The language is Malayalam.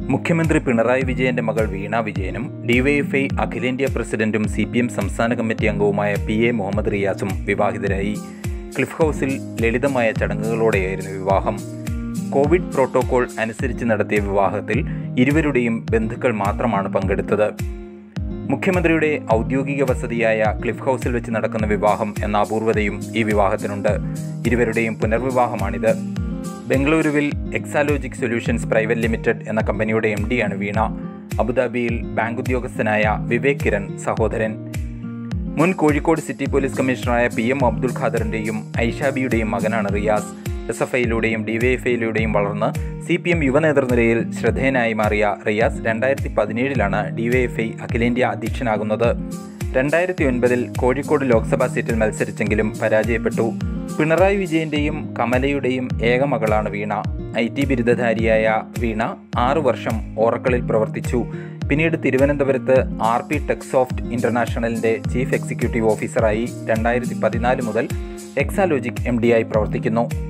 മുഖ്യമന്ത്രി പിണറായി വിജയന്റെ മകൾ വീണ വിജയനും ഡിവൈഎഫ്ഐ അഖിലേന്ത്യാ പ്രസിഡന്റും സി പി എം സംസ്ഥാന കമ്മിറ്റി അംഗവുമായ പി എ മുഹമ്മദ് റിയാസും വിവാഹിതരായി ക്ലിഫ് ഹൗസിൽ ലളിതമായ ചടങ്ങുകളോടെയായിരുന്നു വിവാഹം കോവിഡ് പ്രോട്ടോകോൾ അനുസരിച്ച് നടത്തിയ വിവാഹത്തിൽ ഇരുവരുടെയും ബന്ധുക്കൾ മാത്രമാണ് പങ്കെടുത്തത് മുഖ്യമന്ത്രിയുടെ ഔദ്യോഗിക വസതിയായ ക്ലിഫ് ഹൗസിൽ വെച്ച് നടക്കുന്ന വിവാഹം എന്ന അപൂർവതയും ഈ വിവാഹത്തിനുണ്ട് ഇരുവരുടെയും പുനർവിവാഹമാണിത് ബംഗളൂരുവിൽ എക്സാലോജിക് സൊല്യൂഷൻസ് പ്രൈവറ്റ് ലിമിറ്റഡ് എന്ന കമ്പനിയുടെ എം ഡിയാണ് വീണ അബുദാബിയിൽ ബാങ്ക് ഉദ്യോഗസ്ഥനായ വിവേക് കിരൺ സഹോദരൻ മുൻ കോഴിക്കോട് സിറ്റി പോലീസ് കമ്മീഷണറായ പി എം അബ്ദുൽ ഖാദറിൻ്റെയും ഐഷാബിയുടെയും മകനാണ് റിയാസ് എസ് എഫ് ഐയിലൂടെയും ഡിവൈഎഫ്ഐയിലൂടെയും വളർന്ന് സി പി എം യുവനേതൃനിരയിൽ ശ്രദ്ധേയനായി മാറിയ റിയാസ് രണ്ടായിരത്തി പതിനേഴിലാണ് ഡിവൈഎഫ്ഐ അഖിലേന്ത്യാ അധ്യക്ഷനാകുന്നത് രണ്ടായിരത്തി ഒൻപതിൽ കോഴിക്കോട് ലോക്സഭാ സീറ്റിൽ മത്സരിച്ചെങ്കിലും പരാജയപ്പെട്ടു പിണറായി വിജയന്റെയും കമലയുടെയും ഏക മകളാണ് വീണ ഐ ടി ബിരുദധാരിയായ വീണ ആറു വർഷം ഓറക്കളിൽ പ്രവർത്തിച്ചു പിന്നീട് തിരുവനന്തപുരത്ത് ആർ പി ടെക്സോഫ്റ്റ് ഇന്റർനാഷണലിന്റെ ചീഫ് എക്സിക്യൂട്ടീവ് ഓഫീസറായി രണ്ടായിരത്തി പതിനാല് മുതൽ എക്സാലോജിക് എം ഡിയായി പ്രവർത്തിക്കുന്നു